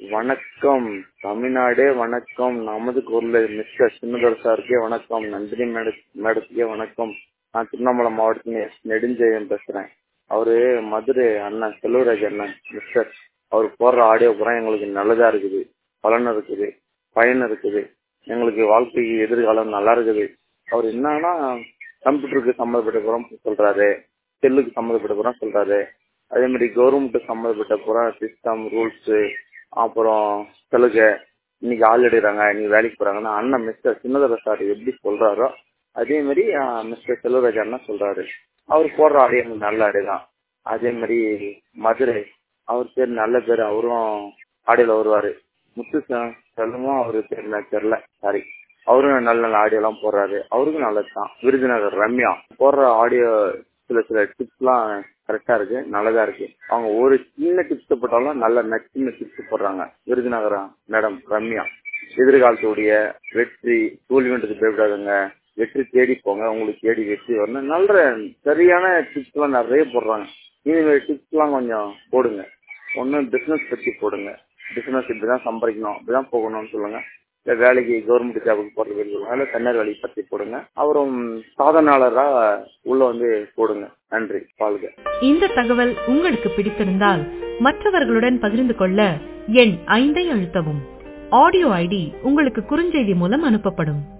வணக்கம் தமிழ்நாடே வணக்கம் நமது குரல் மிஸ்டர் சின்னதர் சாருக்கே வணக்கம் நந்தினி மேட மேடத்துக்கே வணக்கம் நான் திருவண்ணாமலை மாவட்டத்தில் எஸ் நெடுஞ்செழியன் பேசுறேன் அவரு மதுரை அண்ணன் செல்வராஜ் அண்ணன் மிஸ்டர் அவர் போடுற ஆடியோ பூரா எங்களுக்கு நல்லதா இருக்குது பலன் இருக்குது பயன் இருக்குது எங்களுக்கு வாழ்க்கைக்கு எதிர்காலம் நல்லா இருக்குது அவர் என்னன்னா கம்ப்யூட்டருக்கு சம்மந்தப்பட்ட பூரா சொல்றாரு செல்லுக்கு சம்மந்தப்பட்ட பூரா சொல்றாரு அதே மாதிரி கவர்மெண்ட் சம்மந்தப்பட்ட பூரா சிஸ்டம் ரூல்ஸ் அப்புறம் சலுகை இன்னைக்கு ஆள் எடுக்கிறாங்க இன்னைக்கு வேலைக்கு போறாங்கன்னா அண்ணன் மிஸ்டர் சின்னதர சார் எப்படி சொல்றாரோ அதே மாதிரி மிஸ்டர் செல்வராஜ் அண்ணா சொல்றாரு அவர் போடுற ஆடியோ எனக்கு நல்ல ஆடியோ தான் அதே மாதிரி மதுரை அவர் பேர் நல்ல பேர் அவரும் ஆடியோல வருவாரு முத்து செ- செல்வமும் அவரு பேர் எனக்கு தெரியல சாரி அவரும் நல்ல நல்ல ஆடியோ எல்லாம் போடுறாரு அவருக்கும் நல்லது தான் விருதுநகர் ரம்யா போடுற ஆடியோ சில சில டிப்ஸ் எல்லாம் கரெக்டா இருக்கு நல்லதா இருக்கு அவங்க ஒரு சின்ன டிப்ஸ் போட்டாலும் நல்ல நச்சின்ன டிப்ஸ் போடுறாங்க விருதுநகரம் மேடம் ரம்யா எதிர்காலத்துடைய வெற்றி தோல்வின்றது பயப்படாதுங்க வெற்றி தேடி போங்க உங்களுக்கு தேடி வெற்றி வரணும் நல்ல சரியான டிப்ஸ் எல்லாம் நிறைய போடுறாங்க இனிமேல் டிப்ஸ் எல்லாம் கொஞ்சம் போடுங்க ஒன்னும் பிசினஸ் பத்தி போடுங்க பிசினஸ் இப்படிதான் சம்பாதிக்கணும் இப்படிதான் போகணும்னு சொல்லுங்க இல்ல வேலைக்கு கவர்மெண்ட் ஜாபுக்கு போறது பத்தி சொல்லுங்க இல்ல தனியார் வேலையை பத்தி போடுங்க அப்புறம் சாதனாளரா உள்ள வந்து போடுங்க நன்றி வாழ்க இந்த தகவல் உங்களுக்கு பிடித்திருந்தால் மற்றவர்களுடன் பகிர்ந்து கொள்ள எண் ஐந்தை அழுத்தவும் ஆடியோ ஐடி உங்களுக்கு குறுஞ்செய்தி மூலம் அனுப்பப்படும்